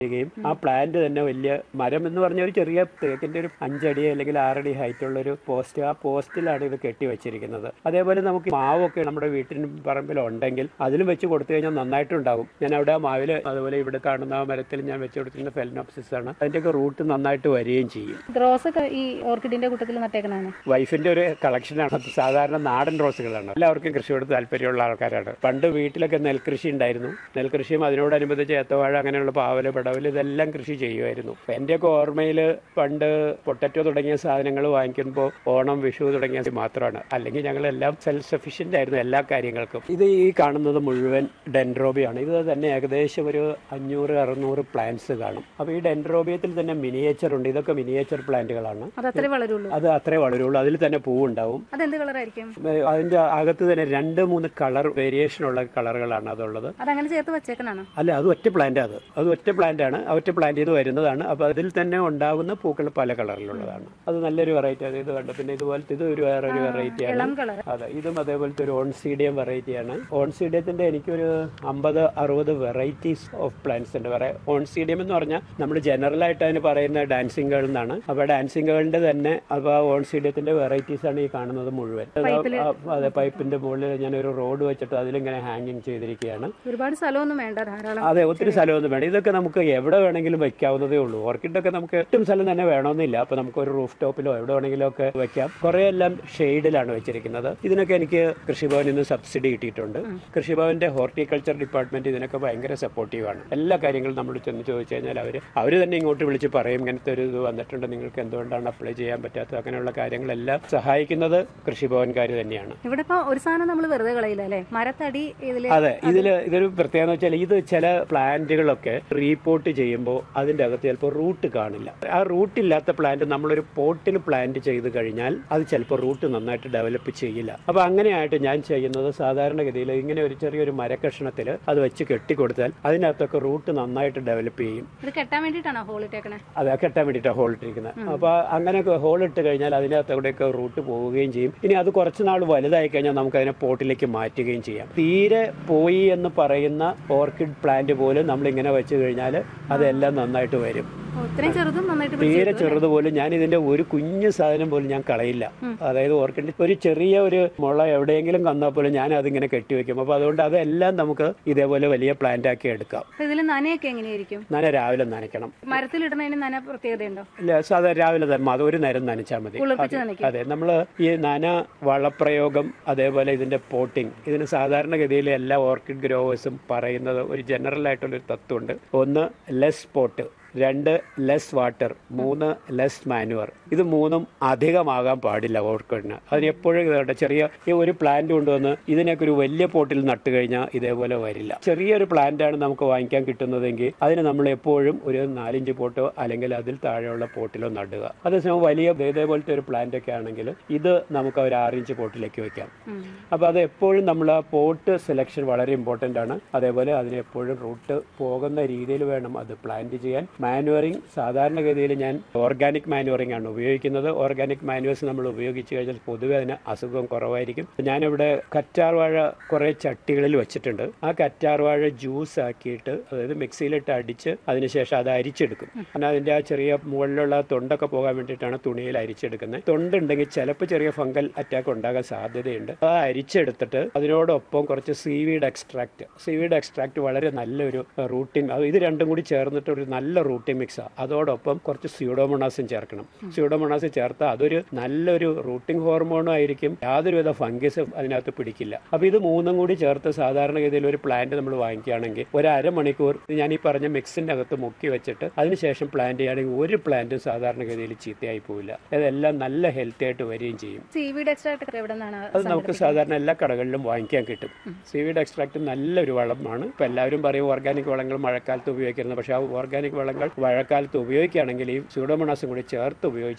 വരികയും ആ പ്ലാന്റ് തന്നെ വലിയ മരം എന്ന് പറഞ്ഞ ഒരു ചെറിയ തേക്കിന്റെ ഒരു അഞ്ചടി അല്ലെങ്കിൽ ആറടി ഹൈറ്റ് ഉള്ള ഒരു പോസ്റ്റ് ആ പോസ്റ്റിലാണ് ഇത് കെട്ടി വെച്ചിരിക്കുന്നത് അതേപോലെ നമുക്ക് മാവൊക്കെ നമ്മുടെ വീട്ടിന് പറമ്പിൽ ഉണ്ടെങ്കിൽ അതിലും വെച്ച് കൊടുത്തു കഴിഞ്ഞാൽ നന്നായിട്ടുണ്ടാകും ഞാൻ അവിടെ ആ മാവില് അതുപോലെ ഇവിടെ കാണുന്ന ആ മരത്തിൽ ഞാൻ വെച്ച് കൊടുത്തിരുന്ന ഫെലിനോപ്സിസ് ആണ് അതിന്റെയൊക്കെ റൂട്ട് നന്നായിട്ട് വരികയും ചെയ്യും റോസ് ഒക്കെ ഈ ഓർക്കിഡിന്റെ കൂട്ടത്തിൽ നട്ടേക്കണാണ് വൈഫിന്റെ ഒരു കളക്ഷനാണ് അത് സാധാരണ നാടൻ റോസുകളാണ് എല്ലാവർക്കും കൃഷിയോട് താല്പര്യമുള്ള ആൾക്കാരാണ് പണ്ട് വീട്ടിലൊക്കെ നെൽകൃഷി ഉണ്ടായിരുന്നു നെൽകൃഷിയും അതിനോടനുബന്ധിച്ച് ഏത്തവാഴ അങ്ങനെയുള്ള പാവല് പടവല് ഇതെല്ലാം കൃഷി ചെയ്യുമായിരുന്നു അപ്പൊ എന്റെയൊക്കെ ഓർമ്മയിൽ പണ്ട് പൊട്ടറ്റോ തുടങ്ങിയ സാധനങ്ങൾ വാങ്ങിക്കുമ്പോൾ ഓണം വിഷു തുടങ്ങിയ മാത്രമാണ് അല്ലെങ്കിൽ ഞങ്ങളെല്ലാം സെൽഫ് സഫീഷ്യന്റ് ആയിരുന്നു എല്ലാ കാര്യങ്ങൾക്കും ഇത് ഈ കാണുന്നത് മുഴുവൻ ഡെൻഡ്രോബിയാണ് ഇത് തന്നെ ഏകദേശം ഒരു അഞ്ഞൂറ് അറുന്നൂറ് പ്ലാന്റ്സ് കാണും അപ്പോൾ ഈ ഡെൻഡ്രോബിയത്തിൽ തന്നെ മിനിയേച്ചർ ഉണ്ട് ഇതൊക്കെ മിനിയേച്ചർ പ്ലാന്റുകളാണ് അത് അത്രേ വളരുള്ളൂ അത് അത്രേ വളരുള്ളൂ അതിൽ തന്നെ പൂവുണ്ടാവും അതെന്ത് കളറായിരിക്കും ഏഹ് അതിന്റെ അകത്ത് തന്നെ രണ്ട് മൂന്ന് കളർ വേരിയേഷൻ ഉള്ള കളറുകളാണ് അതുള്ളത് അതങ്ങനെ ചേർത്ത് വെച്ചേക്കണാണോ അല്ല അത് ഒറ്റ പ്ലാന്റ് അത് അത് ഒറ്റ പ്ലാന്റ് ആണ് ആ ഒറ്റ പ്ലാന്റ് ചെയ്ത് വരുന്നതാണ് അപ്പൊ അതിൽ തന്നെ ഉണ്ടാകുന്ന പൂക്കൾ പല കളറിലുള്ളതാണ് അത് നല്ലൊരു വെറൈറ്റി ആണ് ഇത് കണ്ടു പിന്നെ ഇതുപോലത്തെ ഇത് ഒരു വേറൊരു വെറൈറ്റി ആണ് ഇളം കളർ അതെ ഇതും അതേപോലത്തെ ഒരു ഓൺസീഡിയം വെറൈറ്റിയാണ് ഓൺസീഡിയത്തിന്റെ എനിക്കൊരു അമ്പത് അറുപത് വെറൈറ്റീസ് ഓഫ് പ്ലാന്റ്സ് ഉണ്ട് വേറെ ഓൺസീഡിയം എന്ന് പറഞ്ഞാൽ നമ്മൾ ജനറൽ ആയിട്ട് അതിന് പറയുന്ന ഡാൻസിങ് ഗേൾ എന്നാണ് അപ്പൊ ഡാൻസിങ് ഗേളിന്റെ തന്നെ അപ്പൊ ഓൺസീഡിയത്തിന്റെ വെറൈറ്റീസ് ആണ് ഈ കാണുന്നത് മുഴുവൻ ആ, അതെ പൈപ്പിന്റെ മുകളിൽ ഞാൻ ഒരു റോഡ് വെച്ചിട്ട് അതിലിങ്ങനെ ഹാങ്ങിങ് ചെയ്തിരിക്കുകയാണ് ഒരുപാട് സ്ഥലമൊന്നും വേണ്ട ധാരാളം അതെ ഒത്തിരി സ്ഥലമൊന്നും വേണം ഇതൊക്കെ നമുക്ക് എവിടെ വേണമെങ്കിലും വെക്കാവുന്നതേ ഉള്ളൂ ഓർക്കിഡൊക്കെ നമുക്ക് ഏറ്റവും സ്ഥലം തന്നെ വേണമെന്നില്ല അപ്പൊ നമുക്ക് ഒരു റൂഫ് ടോപ്പിലോ എവിടെ വേണമെങ്കിലും ഒക്കെ വെക്കാം കുറെ എല്ലാം ഷെയ്ഡിലാണ് വെച്ചിരിക്കുന്നത് ഇതിനൊക്കെ എനിക്ക് കൃഷിഭവനിൽ നിന്ന് സബ്സിഡി കിട്ടിയിട്ടുണ്ട് കൃഷിഭവന്റെ ഹോർട്ടിക്കൾച്ചർ ഡിപ്പാർട്ട്മെന്റ് ഇതിനൊക്കെ ഭയങ്കര സപ്പോർട്ടീവ് ആണ് എല്ലാ കാര്യങ്ങളും നമ്മൾ ചെന്ന് ചോദിച്ചു കഴിഞ്ഞാൽ അവർ അവർ തന്നെ ഇങ്ങോട്ട് വിളിച്ച് പറയും ഇങ്ങനത്തെ ഒരു ഇത് വന്നിട്ടുണ്ട് നിങ്ങൾക്ക് എന്തുകൊണ്ടാണ് അപ്ലൈ ചെയ്യാൻ പറ്റാത്തത് അങ്ങനെയുള്ള കാര്യങ്ങളെല്ലാം സഹായിക്കുന്നത് കൃഷിഭവൻകാർ തന്നെയാണ് ഇവിടെ ഇപ്പൊ ഒരു സാധനം നമ്മൾ വെറുതെ കളയില്ല അല്ലേ മരത്തടി ഇതില് അതെ ഇതില് ഇതൊരു പ്രത്യേകത എന്ന് വെച്ചാൽ ഇത് ചില പ്ലാന്റുകളൊക്കെ റീപോർട്ട് ചെയ്യുമ്പോൾ അതിന്റെ അകത്ത് ചിലപ്പോൾ റൂട്ട് കാണില്ല ആ റൂട്ട് ഇല്ലാത്ത പ്ലാന്റ് നമ്മളൊരു പോട്ടിൽ പ്ലാന്റ് ചെയ്ത് കഴിഞ്ഞാൽ അത് ചിലപ്പോൾ റൂട്ട് നന്നായിട്ട് ഡെവലപ്പ് ചെയ്യില്ല അപ്പൊ അങ്ങനെയായിട്ട് ഞാൻ ചെയ്യുന്നത് സാധാരണഗതിയിൽ ഇങ്ങനെ ഒരു ചെറിയൊരു മരക്കഷ്ണത്തിൽ അത് വെച്ച് കെട്ടിക്കൊടുത്താൽ അതിനകത്തൊക്കെ റൂട്ട് നന്നായിട്ട് ഡെവലപ്പ് ചെയ്യും ഇത് കെട്ടാൻ വേണ്ടിയിട്ടാണോ ഹോൾ ഇട്ടേക്കണേ അത് കെട്ടാൻ വേണ്ടിയിട്ടാണ് ഹോൾ ഇട്ടിരിക്കുന്നത് അപ്പൊ അങ്ങനെയൊക്കെ ഹോൾ ഇട്ട് കഴിഞ്ഞാൽ അതിനകത്തൂടെയൊക്കെ റൂട്ട് പോവുകയും ചെയ്യും ഇനി അത് കുറച്ച് നാൾ വലുതായി കഴിഞ്ഞാൽ നമുക്ക് അതിനെ പോട്ടിലേക്ക് മാറ്റുകയും ചെയ്യാം തീരെ പോയി എന്ന് പറയുന്ന ഓർക്കിഡ് പ്ലാന്റ് പോലും നമ്മൾ ഇങ്ങനെ വെച്ച് കഴിഞ്ഞാൽ അതെല്ലാം നന്നായിട്ട് വരും ഓ, ഇത്രയും ചെറുതും നന്നായിട്ട് പിടിച്ച് തീരെ ചെറുത് പോലും ഞാൻ ഇതിന്റെ ഒരു കുഞ്ഞു സാധനം പോലും ഞാൻ കളയില്ല അതായത് ഓർക്കിഡ് ഒരു ചെറിയ ഒരു മുള എവിടെയെങ്കിലും വന്നാൽ പോലും ഞാൻ അതിങ്ങനെ കെട്ടിവെക്കും അപ്പൊ അതുകൊണ്ട് അതെല്ലാം നമുക്ക് ഇതേപോലെ വലിയ പ്ലാന്റ് ആക്കി എടുക്കാം അപ്പൊ ഇതില് നനയൊക്കെ എങ്ങനെയായിരിക്കും നന രാവിലെ നനയ്ക്കണം മരത്തിലിടുന്നതിന് നന പ്രത്യേകതയുണ്ടോ ഇല്ല സാധാരണ രാവിലെ തന്നെ അത് ഒരു നേരം നനച്ചാൽ മതി കുളിർപ്പിച്ച് അതെ, നനയ്ക്കും അതെ നമ്മൾ ഈ നന വളപ്രയോഗം അതേപോലെ ഇതിന്റെ പോട്ടിംഗ് ഇതിന് സാധാരണഗതിയിൽ എല്ലാ ഓർക്കിഡ് ഗ്രോവേഴ്സും പറയുന്നത് ഒരു ജനറൽ ആയിട്ടുള്ളൊരു തത്വമുണ്ട് ഒന്ന് ലെസ് പോട്ട് രണ്ട് ലെസ് വാട്ടർ മൂന്ന് ലെസ് മാനുവർ ഇത് മൂന്നും അധികമാകാൻ പാടില്ല ഓർക്കിഡിന് അതിന് എപ്പോഴും ഇതുണ്ട് ചെറിയ ഈ ഒരു പ്ലാന്റ് കൊണ്ടുവന്ന് ഇതിനൊക്കെ ഒരു വലിയ പോട്ടിൽ നട്ട് കഴിഞ്ഞാൽ ഇതേപോലെ വരില്ല ചെറിയൊരു പ്ലാന്റ് ആണ് നമുക്ക് വാങ്ങിക്കാൻ കിട്ടുന്നതെങ്കിൽ അതിന് നമ്മൾ എപ്പോഴും ഒരു നാലിഞ്ച് പോട്ടോ അല്ലെങ്കിൽ അതിൽ താഴെയുള്ള പോട്ടിലോ നടുക അതേസമയം വലിയ ഇതേപോലത്തെ ഒരു പ്ലാന്റ് ഒക്കെ ആണെങ്കിൽ ഇത് നമുക്ക് ഒരു ആറിഞ്ച് പോട്ടിലേക്ക് വെക്കാം ഉം. അപ്പോൾ അത് എപ്പോഴും നമ്മൾ ആ പോട്ട് സെലക്ഷൻ വളരെ ഇമ്പോർട്ടൻ്റ് ആണ് അതേപോലെ അതിന് എപ്പോഴും റൂട്ട് പോകുന്ന രീതിയിൽ വേണം അത് പ്ലാന്റ് ചെയ്യാൻ മാനുവറിങ് സാധാരണഗതിയിൽ ഞാൻ ഓർഗാനിക് മാനുവറിംഗ് ആണ് ഉപയോഗിക്കുന്നത് ഓർഗാനിക് മാനുവേഴ്സ് നമ്മൾ ഉപയോഗിച്ച് കഴിഞ്ഞാൽ പൊതുവെ അതിന് അസുഖം കുറവായിരിക്കും ഞാനിവിടെ കറ്റാർ വാഴ കുറേ ചട്ടികളിൽ വെച്ചിട്ടുണ്ട് ആ കറ്റാർ വാഴ ജ്യൂസ് ആക്കിയിട്ട് അതായത് മിക്സിയിലിട്ട് അടിച്ച് അതിനുശേഷം അത് അരിച്ചെടുക്കും കാരണം അതിന്റെ ആ ചെറിയ മുകളിലുള്ള തൊണ്ടൊക്കെ പോകാൻ വേണ്ടിയിട്ടാണ് തുണിയിൽ അരിച്ചെടുക്കുന്നത് തൊണ്ടുണ്ടെങ്കിൽ ചിലപ്പോൾ ചെറിയ ഫംഗൽ അറ്റാക്ക് ഉണ്ടാകാൻ സാധ്യതയുണ്ട് അത് അരിച്ചെടുത്തിട്ട് അതിനോടൊപ്പം കുറച്ച് സീവീഡ് എക്സ്ട്രാക്ട് സീവീഡ് എക്സ്ട്രാക്ട് വളരെ നല്ലൊരു റൂട്ടിംഗ് അത് ഇത് രണ്ടും കൂടി ചേർന്നിട്ട് ഒരു നല്ല റൂട്ടിംഗ് മിക്സാണ് അതോടൊപ്പം കുറച്ച് സ്യൂഡോമോണാസും ചേർക്കണം സ്യൂഡോമോണാസ് ചേർത്താൽ അതൊരു നല്ലൊരു റൂട്ടിംഗ് ഹോർമോണും ആയിരിക്കും യാതൊരുവിധ ഫംഗസും അതിനകത്ത് പിടിക്കില്ല അപ്പൊ ഇത് മൂന്നും കൂടി ചേർത്ത് സാധാരണഗതിയിൽ ഒരു പ്ലാന്റ് നമ്മൾ വാങ്ങിക്കുകയാണെങ്കിൽ ഒരു അരമണിക്കൂർ ഞാൻ ഈ പറഞ്ഞ മിക്സിന്റെ അകത്ത് മുക്കി വെച്ചിട്ട് അതിനുശേഷം പ്ലാന്റ് ചെയ്യുകയാണെങ്കിൽ ഒരു പ്ലാന്റും സാധാരണഗതിയിൽ ചീത്തയായി പോവില്ല അതെല്ലാം നല്ല ഹെൽത്തി ആയിട്ട് വരികയും ചെയ്യും സീവീഡ് എക്സ്ട്രാക്ട് ഒക്കെ എവിടെ നിന്നാണ് അത് നമുക്ക് സാധാരണ എല്ലാ കടകളിലും വാങ്ങിക്കാൻ കിട്ടും സീവീഡ് എക്സ്ട്രാക്ട് നല്ലൊരു വളമാണ് ഇപ്പൊ എല്ലാവരും പറയും ഓർഗാനിക് വളങ്ങൾ മഴക്കാലത്ത് ഉപയോഗിക്കുന്നത് പക്ഷേ ആ ഓർഗാനിക് വളങ്ങൾ മഴക്കാലത്ത് ഉപയോഗിക്കുകയാണെങ്കിൽ ഈ സ്യൂഡോമോണാസും കൂടി ചേർത്ത് ഉപയോഗിച്ച്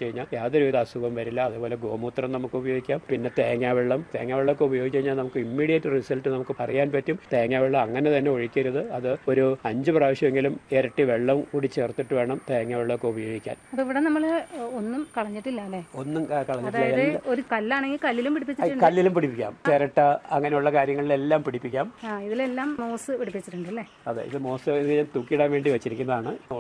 ഉപയോഗിച്ച് കഴിഞ്ഞാൽ യാതൊരുവിധ അസുഖം വരില്ല അതുപോലെ ഗോമൂത്രം നമുക്ക് ഉപയോഗിക്കാം പിന്നെ തേങ്ങാവെള്ളം തേങ്ങാവെള്ളമൊക്കെ ഉപയോഗിച്ച് കഴിഞ്ഞാൽ നമുക്ക് ഇമ്മീഡിയറ്റ് റിസൾട്ട് നമുക്ക് പറയാൻ പറ്റും തേങ്ങാവെള്ളം അങ്ങനെ തന്നെ ഒഴിക്കരുത് അത് ഒരു അഞ്ച് പ്രാവശ്യമെങ്കിലും ഇരട്ടി വെള്ളം കൂടി ചേർത്തിട്ട് വേണം തേങ്ങാവെള്ളമൊക്കെ ഉപയോഗിക്കാൻ അപ്പൊ ഇവിടെ നമ്മള് ഒന്നും കളഞ്ഞിട്ടില്ല അല്ലേ ഒന്നും ക- കളഞ്ഞിട്ടില്ല അതായത് ഒരു കല്ലാണെങ്കിൽ കല്ലിലും പിടിപ്പിച്ചിട്ടുണ്ട് കല്ലിലും പിടിപ്പിക്കാം ചിരട്ട അങ്ങനെയുള്ള കാര്യങ്ങളിലെല്ലാം പിടിപ്പിക്കാം ആ ഇതിലെല്ലാം മോസ് പിടിപ്പിച്ചിട്ടുണ്ട് അല്ലേ അതെ ഇത് മോശം ഇത് ഞാൻ തൂക്കിയിടാൻ വേണ്ടി വെച്ചിരിക്കുന്നതാണ്